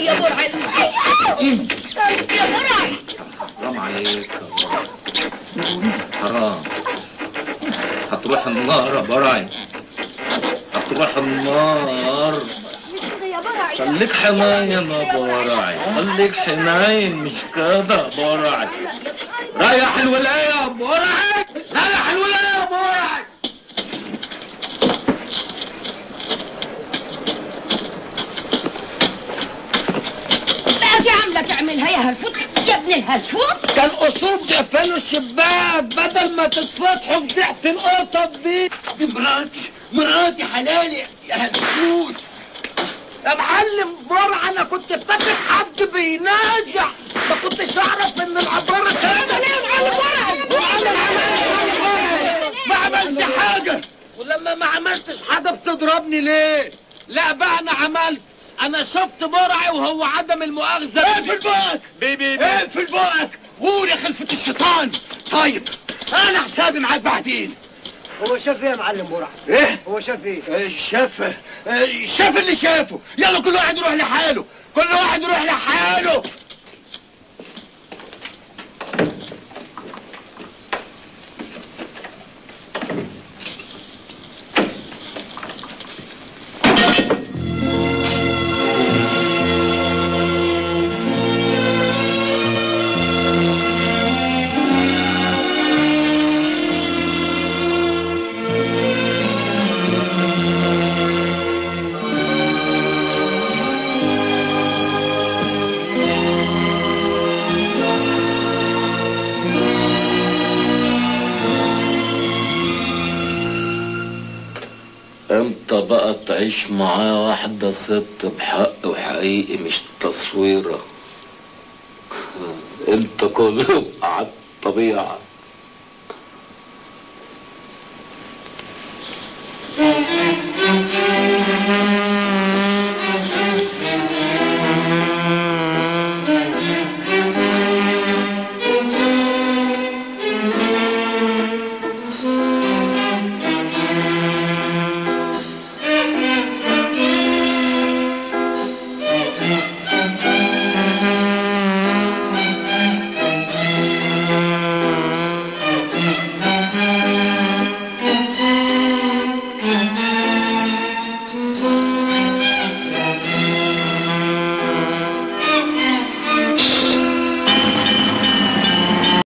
يا برعي يا برعي حرام عليك حرام هتروح النار يا برعي هتروح النار يا برعي خليك حنين يا برعي خليك حنين مش كده يا برعي ريح الولاية يا برعي ريح الولاية يا برعي بقى في عامله تعملها يا هلفوت يا ابن الهلفوت كان اصول تقفلوا الشباك بدل ما تتفتحوا فضحت القطط دي دي مراتي مراتي حلالي يا هتفوت يا معلم برع انا كنت فاكر حد بينازع ما كنتش اعرف ان العباره كده ليه يا معلم برع وعمل ما عملش حاجه ولما ما عملتش حاجه بتضربني ليه لا بقى انا عملت انا شفت برعي وهو عدم المؤاخذه اقفل بقك بيبي بي اقفل بقك غور يا خلفة الشيطان طيب انا حسابي معاك بعدين هو شاف ايه يا معلم برع ايه هو شاف ايه آه، شاف آه، شاف اللي شافه يلا كل واحد يروح لحاله كل واحد يروح لحاله امتى بقى تعيش معايا واحدة ست بحق وحقيقي مش تصويرة انت كله على الطبيعة يا